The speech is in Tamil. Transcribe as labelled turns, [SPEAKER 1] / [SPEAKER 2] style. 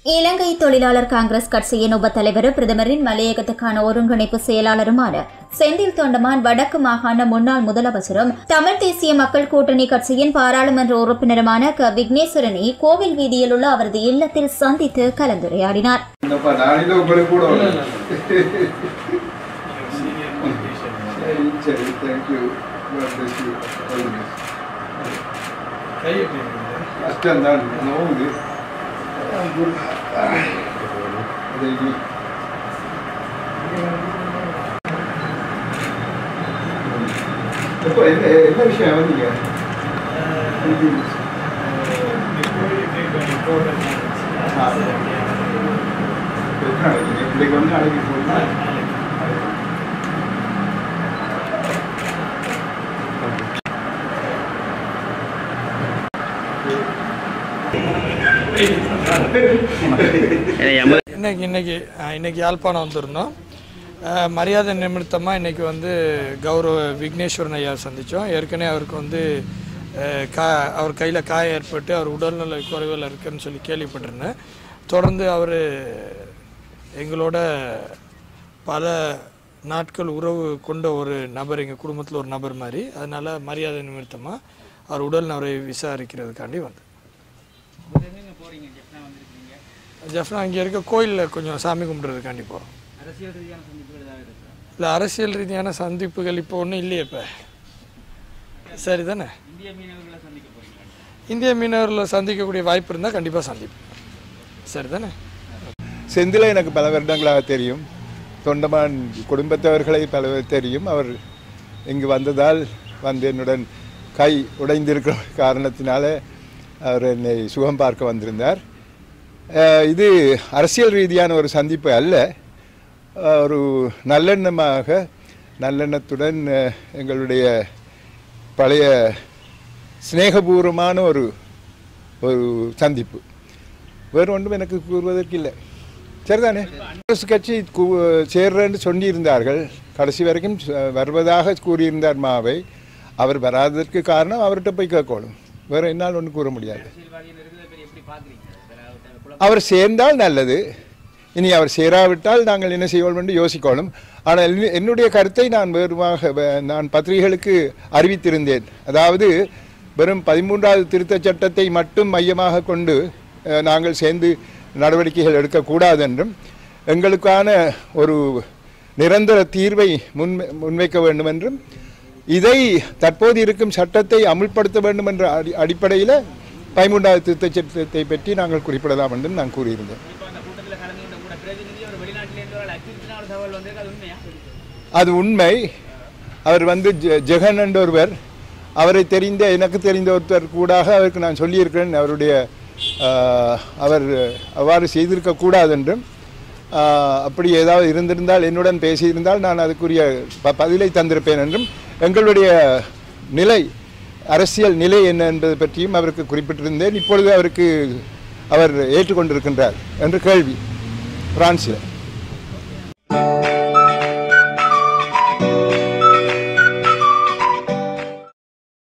[SPEAKER 1] இலங்கை தொழிலாளர் காங்கிரஸ் கட்சியின் உப தலைவரும் பிரதமரின் மலையகத்துக்கான ஒருங்கிணைப்பு செயலாளருமான செந்தில் தொண்டமான் வடக்கு மாகாண முன்னாள் முதலமைச்சரும் தமிழ் தேசிய மக்கள் கூட்டணி கட்சியின் பாராளுமன்ற உறுப்பினருமான க விக்னேஸ்வரனை கோவில் வீதியில் உள்ள அவரது இல்லத்தில் சந்தித்து கலந்துரையாடினார்
[SPEAKER 2] என்னப்பா நாளையில உங்களுக்கு கூட வரும். சரி சரி தேங்க்யூ கஷ்டம் தான் நோவுது அதை நீ எப்போ என்ன என்ன விஷயம் வந்தீங்க எத்தனை நாளைக்கு இன்னைக்கு வந்து நாளைக்கு போகுமா
[SPEAKER 3] இன்னைக்கு இன்னைக்கு அஹ், இன்னைக்கு யாழ்ப்பாணம் வந்திருந்தோம் அஹ், மரியாதை நிமித்தமாக இன்னைக்கு வந்து கௌரவ விக்னேஸ்வரன் ஐயா சந்தித்தோம் ஏற்கனவே அவருக்கு வந்து அஹ், கா அவர் கையில் காயம் ஏற்பட்டு அவர் உடல்நல குறைவில் இருக்குன்னு சொல்லி கேள்விப்பட்டிருந்தேன் தொடர்ந்து அவர் எங்களோட பல நாட்கள் உறவு கொண்ட ஒரு நபர் எங்கள் குடும்பத்தில் ஒரு நபர் மாதிரி அதனால் மரியாதை நிமித்தமாக அவர் உடல் நவரை விசாரிக்கிறதுக்காண்டி வந்து ஜஃப்னா இங்கே இருக்க கோயிலில் கொஞ்சம் சாமி கும்பிட்றதுக்காண்டி போகிறோம் இல்லை அரசியல் ரீதியான சந்திப்புகள் இப்போ ஒன்றும் இல்லையே இப்போ சரி தானே இந்திய மீனவர்களை சந்திக்கக்கூடிய வாய்ப்பு இருந்தால் கண்டிப்பாக சந்திப்போம் சரி தானே
[SPEAKER 2] செந்தில எனக்கு பல வருடங்களாக தெரியும் தொண்டமான் குடும்பத்தவர்களை பல பேர் தெரியும் அவர் இங்கு வந்ததால் வந்து என்னுடன் கை உடைந்திருக்கிற காரணத்தினால அவர் என்னை சுகம் பார்க்க வந்திருந்தார் அஹ் இது அரசியல் ரீதியான ஒரு சந்திப்பு அல்ல அஹ் ஒரு நல்லெண்ணமாக நல்லெண்ணத்துடன் அஹ், எங்களுடைய பழைய சிநேகபூர்வமான ஒரு ஒரு சந்திப்பு வேறு ஒன்றும் எனக்கு கூறுவதற்கு இல்லை சரிதானே காங்கிரஸ் கட்சி கு- சேர்றேன்னு சொல்லியிருந்தார்கள் கடைசி வரைக்கும் ச- வருவதாக கூறியிருந்தார் மாவை அவர் வராததற்கு காரணம் அவர்கிட்ட போய் கேட்கணும் வேற என்னால் ஒன்றும் கூற முடியாது அவர் சேர்ந்தால் நல்லது இனி அவர் சேராவிட்டால் நாங்கள் என்ன செய்வோம் என்று யோசிக்கணும் ஆனால் என்னு- என்னுடைய கருத்தை நான் வேறுமாக வ- நான் பத்திரிகைகளுக்கு அறிவித்திருந்தேன் அதாவது வெறும் பதிமூன்றாவது திருத்தச் சட்டத்தை மட்டும் மையமாக கொண்டு அஹ், நாங்கள் சேர்ந்து நடவடிக்கைகள் எடுக்கக்கூடாது என்றும் எங்களுக்கான ஒரு நிரந்தர தீர்வை முன் முன்வைக்க வேண்டும் என்றும் இதை தற்போது இருக்கும் சட்டத்தை அமுல்படுத்த வேண்டும் என்ற அடி அடிப்படையில் பதிமூன்றாவது திருத்தச் சட்டத்தை பற்றி நாங்கள் குறிப்பிடலாம் என்றும் நான் கூறியிருந்தேன் அது உண்மை அவர் வந்து ஜெ- ஜெகன் என்ற ஒருவர் அவரை தெரிந்த எனக்கு தெரிந்த ஒருத்தர் கூடாக அவருக்கு நான் சொல்லியிருக்கிறேன் அவருடைய ஆஹ், அவர் அவ்வாறு செய்திருக்க கூடாது என்றும் ஆஹ், அப்படி ஏதாவது இருந்திருந்தால் என்னுடன் பேசியிருந்தால் நான் அதுக்குரிய ப பதிலை தந்திருப்பேன் என்றும் எங்களுடைய நிலை அரசியல் நிலை என்ன என்பது பற்றியும் அவருக்கு குறிப்பிட்டிருந்தேன் இப்பொழுது அவருக்கு அவர் ஏற்றுக்கொண்டிருக்கின்றார் என்று கேள்வி பிரான்சில்